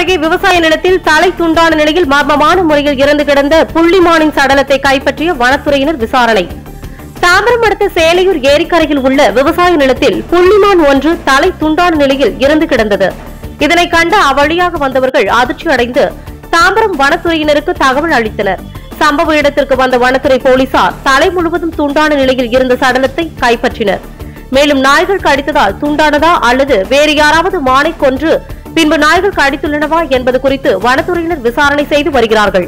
அருகே விவசாய நிலத்தில் தலை துண்டான நிலையில் மர்மமான முறையில் இறந்து கிடந்த புள்ளிமானின் சடலத்தை கைப்பற்றிய வனத்துறையினர் விசாரணை தாம்பரம் அடுத்த சேலையூர் ஏரிக்கரையில் உள்ள விவசாய நிலத்தில் புள்ளிமான் ஒன்று தலை துண்டான நிலையில் இறந்து கிடந்தது இதனை கண்ட அவ்வழியாக வந்தவர்கள் அதிர்ச்சி அடைந்து தாம்பரம் வனத்துறையினருக்கு தகவல் அளித்தனர் சம்பவ இடத்திற்கு வந்த வனத்துறை போலீசார் தலை முழுவதும் துண்டான நிலையில் இருந்த சடலத்தை கைப்பற்றினர் மேலும் நாய்கள் கடித்ததால் துண்டானதா அல்லது வேறு யாராவது மானை கொன்று பின்பு நாய்கள் கடித்துள்ளனவா என்பது குறித்து வனத்துறையினர் விசாரணை செய்து வருகிறார்கள்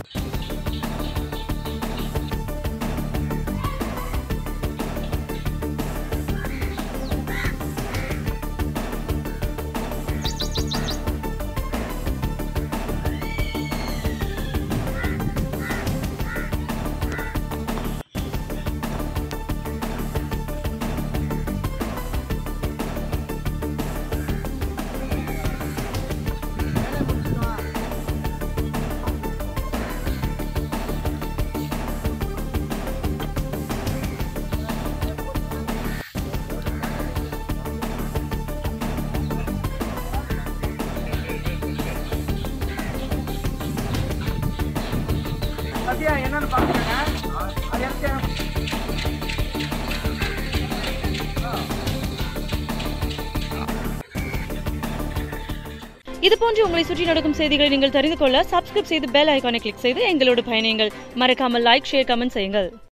சத்யா என்னன்னு பாக்குறேங்க அது எடுத்து இது போன்று உங்களை சுற்றி நடக்கும் செய்திகளை நீங்கள் தெரிந்து கொள்ள சப்ஸ்கிரைப் செய்து பெல் ஐகானை கிளிக் செய்து எங்களோடு பயணியுங்கள் மறக்காமல் லைக் ஷேர் கமெண்ட் செய்யுங்கள்